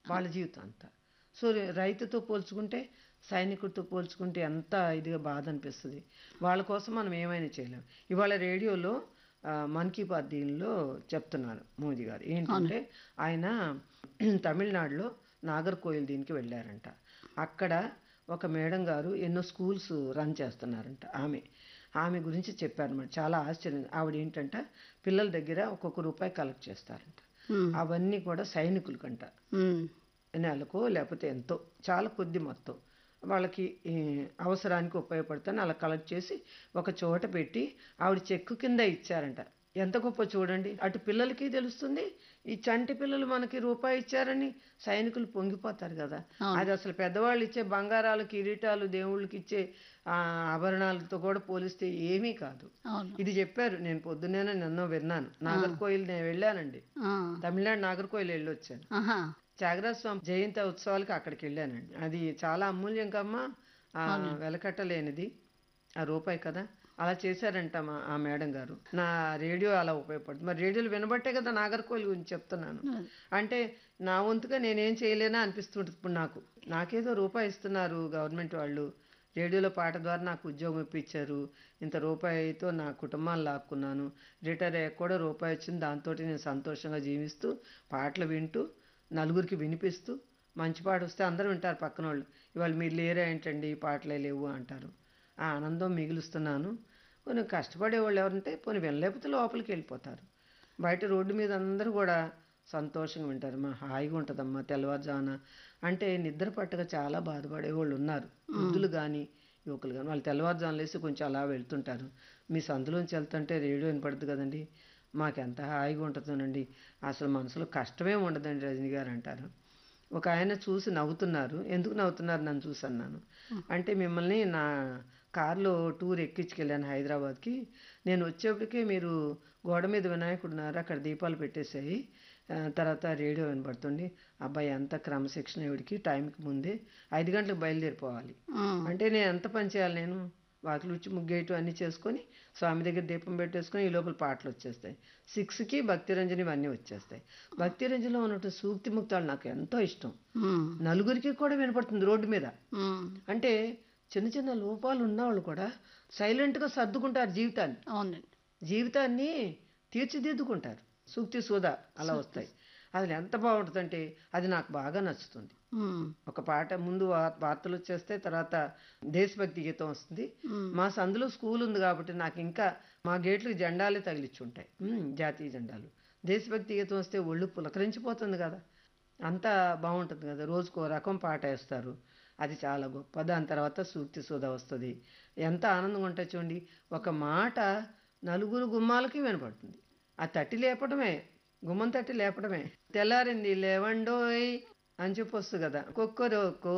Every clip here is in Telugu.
వాళ్ళ జీవితం అంతా సో రైతుతో పోల్చుకుంటే సైనికుడితో పోల్చుకుంటే ఎంత ఇదిగా బాధ అనిపిస్తుంది వాళ్ళ కోసం మనం ఏమైనా చేయలేం ఇవాళ రేడియోలో ఆ, మన్ కీ బాత్ దీనిలో చెప్తున్నారు మోదీ గారు ఏంటంటే ఆయన తమిళనాడులో నాగర్కోయిల్ దీనికి వెళ్ళారంట అక్కడ ఒక మేడం గారు ఎన్నో స్కూల్స్ రన్ చేస్తున్నారంట ఆమె ఆమె గురించి చెప్పారన్నమాట చాలా ఆశ్చర్యం ఆవిడ ఏంటంట పిల్లల దగ్గర ఒక్కొక్క రూపాయి కలెక్ట్ చేస్తారంట అవన్నీ కూడా సైనికులకంట ఉమ్. నెలకో లేకపోతే ఎంతో చాలా కొద్ది మొత్తం వాళ్ళకి ఈ, అవసరానికి ఉపయోగపడుతుంది అలా కలెక్ట్ చేసి ఒక చోట పెట్టి ఆవిడ చెక్కు కింద ఇచ్చారంట ఎంత గొప్ప చూడండి అటు పిల్లలకి తెలుస్తుంది ఈ చంటి పిల్లలు మనకి రూపాయి ఇచ్చారని సైనికులు పొంగిపోతారు కదా అది అసలు పెద్దవాళ్ళు ఇచ్చే బంగారాలు కిరీటాలు దేవుళ్ళకి ఇచ్చే ఆ, ఆభరణాలతో కూడా పోలిస్తే ఏమీ కాదు అవును ఇది చెప్పారు నేను పొద్దున్నే నిన్నో విన్నాను నాగర్కోయిల్ నేను వెళ్ళానండి ఆ. తమిళనాడు నాగర్కోయిల్ వెళ్ళొచ్చాను ఆహా త్యాగరాజ స్వామి జయంతి ఉత్సవాలకి అక్కడికి వెళ్ళానండి అది చాలా అమూల్యం కమ్మా ఆ వెలకట్టలేనిది ఆ రూపాయి కదా అలా చేశారంట మా ఆ మేడం గారు నా రేడియో అలా ఉపయోగపడుతుంది మరి రేడియోలు వినబట్టే కదా నాగర్కోయిల్ గురించి చెప్తున్నాను అంటే నా వంతుగా నేనేం చేయలేనా అనిపిస్తుంటుంది ఇప్పుడు నాకు నాకేదో రూపాయి ఇస్తున్నారు గవర్నమెంట్ వాళ్ళు రేడియోలో పాట ద్వారా నాకు ఉద్యోగం ఇప్పించారు ఇంత రూపాయితో నా కుటుంబాన్ని లాక్కున్నాను రిటైర్ అయ్యాక కూడా రూపాయి వచ్చింది దాంతో నేను సంతోషంగా జీవిస్తూ పాటలు వింటూ నలుగురికి వినిపిస్తూ మంచి పాట వస్తే అందరూ వింటారు పక్కన వాళ్ళు ఇవాళ మీరు లేరే ఏంటండి ఈ పాటలే లేవు అంటారు ఆ ఆనందం మిగులుస్తున్నాను కొన్ని కష్టపడే వాళ్ళు ఎవరంటే పోనీ వినలేకపోతే లోపలికి వెళ్ళిపోతారు బయట రోడ్డు మీద అందరూ కూడా సంతోషంగా వింటారు మా హాయిగా ఉంటుందమ్మా తెల్లవారుజామున అంటే నిద్ర పట్టక చాలా బాధపడే వాళ్ళు ఉన్నారు వృద్ధులు కానీ యువకులు కానీ వాళ్ళు తెల్లవారుజామున లేసి కొంచెం అలా వెళ్తుంటారు మీ సందులోంచి వెళ్తుంటే రేడియో వినపడుతుంది కదండి మాకెంత హాయిగా ఉంటుందోనండి అసలు మనసులో కష్టమే ఉండదండి రజనీ గారు అంటారు ఒక ఆయన చూసి నవ్వుతున్నారు ఎందుకు నవ్వుతున్నారు నన్ను చూసి అన్నాను అంటే మిమ్మల్ని నా కారులో టూర్ ఎక్కించుకెళ్ళాను హైదరాబాద్కి నేను వచ్చేప్పటికే మీరు గోడ మీద వినాయకుడు ఉన్నారు అక్కడ దీపాలు పెట్టేసాయి ఆ, తర్వాత రేడియో వినపడుతుంది అబ్బాయి ఎంత క్రమశిక్షణ ఇవిడికి టైంకి ముందే ఐదు గంటలకు బయలుదేరిపోవాలి ఉమ్. అంటే నేను ఎంత పని చేయాలి నేను వాకిలు ఉచ్చి ముగ్గేయటం అన్నీ చేసుకొని స్వామి దగ్గర దీపం పెట్టేసుకొని ఈ లోపల పాటలు వచ్చేస్తాయి సిక్స్కి భక్తి రంజని ఇవన్నీ వచ్చేస్తాయి భక్తి రంజనిలో ఉన్నట్టు సూక్తి ముక్తాలు నాకు ఎంతో ఇష్టం ఉమ్. నలుగురికి కూడా వినపడుతుంది రోడ్డు మీద ఉమ్. అంటే చిన్న చిన్న లోపాలు ఉన్నవాళ్ళు కూడా సైలెంట్గా సర్దుకుంటారు జీవితాన్ని అవునండి జీవితాన్ని తీర్చిదిద్దుకుంటారు సూక్తి సూద అలా వస్తాయి అది ఎంత బాగుంటుందంటే అది నాకు బాగా నచ్చుతుంది ఉమ్. ఒక పాట ముందు వా- వార్తలు వచ్చేస్తే తర్వాత దేశభక్తి గీతం వస్తుంది మా సందులో స్కూల్ ఉంది కాబట్టి నాకు ఇంకా మా గేట్లకు జెండాలే తగిలిచ్చుంటాయి ఉమ్, జాతీయ జెండాలు దేశభక్తి గీతం వస్తే ఒళ్ళు పులకరించిపోతుంది కదా అంతా బాగుంటుంది కదా రోజుకో రకం పాట వేస్తారు అది చాలా గొప్ప దాని తర్వాత సూక్తి సుధ వస్తుంది ఎంత ఆనందంగా ఉంటుంది చూడండి ఒక మాట నలుగురు గుమ్మాలకి వినపడుతుంది ఆ తట్టి లేపడమే గుమ్మం తట్టి లేపడమే తెల్లారింది లేవండోయ్ అని చెప్పి వస్తుంది కదా కొక్కరోకో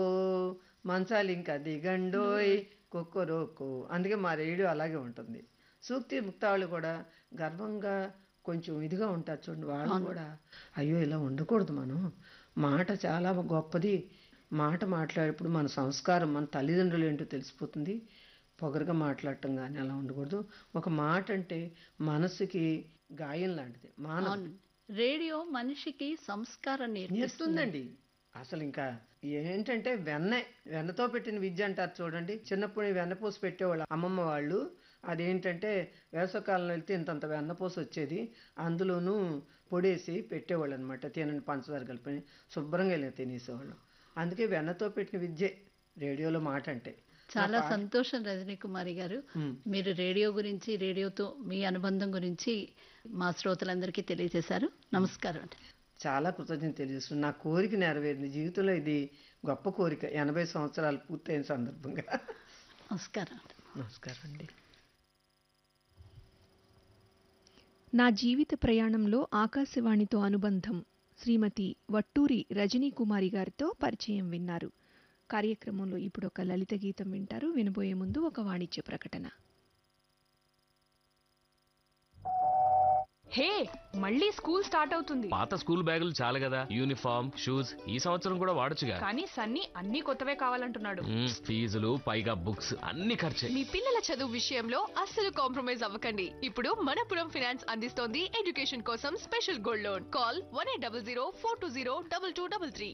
మంచాలు ఇంకా దిగండోయ్ కొక్కరోకో అందుకే మా రేడియో అలాగే ఉంటుంది సూక్తి ముక్తాళ్ళు కూడా గర్వంగా కొంచెం ఇదిగా ఉంటారు చూడండి వాళ్ళు కూడా అయ్యో ఇలా ఉండకూడదు మనం మాట చాలా గొప్పది మాట మాట్లాడేప్పుడు మన సంస్కారం మన తల్లిదండ్రులు ఏంటో తెలిసిపోతుంది పొగరుగా మాట్లాడటం కానీ అలా ఉండకూడదు ఒక మాట అంటే మనసుకి గాయం లాంటిది మానవ అవును రేడియో మనిషికి సంస్కారం నేర్పిస్తుంది నేర్పుతుందండి అసలు ఇంకా ఏంటంటే వెన్న వెన్నతో పెట్టిన విద్య అంటారు చూడండి చిన్నప్పుడు వెన్నపూస పెట్టేవాళ్ళు అమ్మమ్మ వాళ్ళు అదేంటంటే వేసవకాలంలో వెళ్తే ఇంతంత వెన్నపూస వచ్చేది అందులోనూ పొడేసి పెట్టేవాళ్ళు అనమాట తినని పంచదార కలిపి శుభ్రంగా ఇలా తినేసేవాళ్ళం అందుకే వెన్నతో పెట్టిన విద్యే రేడియోలో మాట అంటే చాలా సంతోషం రజనీ కుమారి గారు మీరు రేడియో గురించి రేడియోతో మీ అనుబంధం గురించి మా శ్రోతలందరికీ తెలియజేశారు నమస్కారం అండి చాలా కృతజ్ఞత తెలియజేస్తుంది నా కోరిక నెరవేరింది జీవితంలో ఇది గొప్ప కోరిక ఎనభై సంవత్సరాలు పూర్తయిన సందర్భంగా నమస్కారం అండి నమస్కారం అండి నా జీవిత ప్రయాణంలో ఆకాశవాణితో అనుబంధం శ్రీమతి వట్టూరి రజనీ కుమారి గారితో పరిచయం విన్నారు కార్యక్రమంలో ఇప్పుడు ఒక లలిత గీతం వింటారు వినబోయే ముందు ఒక వాణిజ్య ప్రకటన హే మళ్ళీ స్కూల్ స్టార్ట్ అవుతుంది పాత స్కూల్ బ్యాగులు చాలు కదా యూనిఫామ్ షూస్ ఈ సంవత్సరం కూడా వాడొచ్చుగా కానీ సన్నీ అన్ని కొత్తవే కావాలంటున్నాడు మ్మ్, ఫీజులు పైగా బుక్స్ అన్ని ఖర్చే మీ పిల్లల చదువు విషయంలో అస్సలు కాంప్రమైజ్ అవ్వకండి ఇప్పుడు మనపురం ఫైనాన్స్ అందిస్తోంది ఎడ్యుకేషన్ కోసం special gold loan call one eight double zero four two zero double two double three